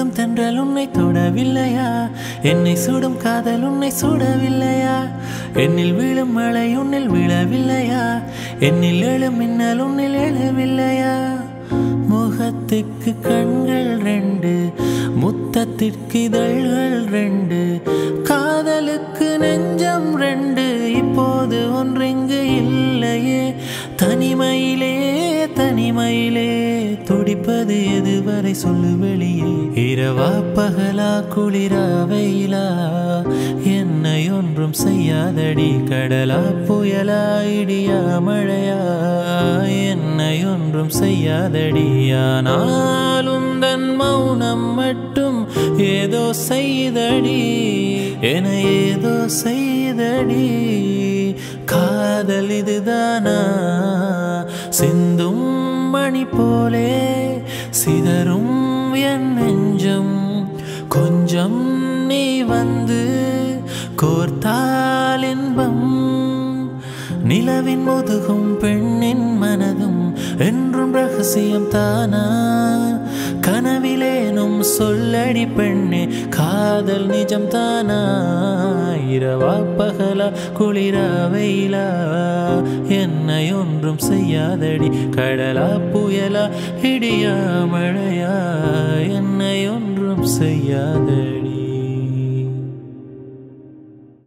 தொடும் தென்றல் உன்னை தொடவில்லையா என்னை சுடும் காதல் உன்னை சுடவில்லையா என்னில் விழும் மழை உன்னில் விழவில்லையா என்னில் எழும் மின்னல் உன்னில் எழவில்லையா முகத்துக்கு கண்கள் ரெண்டு முத்தத்திற்கு இதழ்கள் ரெண்டு காதலுக்கு நெஞ்சம் ரெண்டு இப்போது ஒன்றிங்கு இல்லையே தனிமையிலே தனிமையிலே துடிப்பது எதுவரை சொல்லு வெளியே இரவா பகலா குளிரா வெயிலா என்னை ஒன்றும் செய்யாதடி கடலா புயலா இடியா மழையா என்னை ஒன்றும் செய்யாதடி ஆனால் உந்தன் மௌனம் மட்டும் ஏதோ செய்தடி என ஏதோ செய்தடி காதல் இதுதானா சிந்தும் மணி போலே சிதறும் என் நெஞ்சம் கொஞ்சம் நீ வந்து கோர்த்தால் இன்பம் நிலவின் முதுகும் பெண்ணின் மனதும் என்றும் ரகசியம் தானா கனவிலேனும் சொல்லடி பெண்ணே காதல் நிஜம் தானா இரவா பகலா குளிரா வெயிலா என்னை ஒன்றும் செய்யாதடி கடலா புயலா இடியா மழையா என்னை ஒன்றும் செய்யாதடி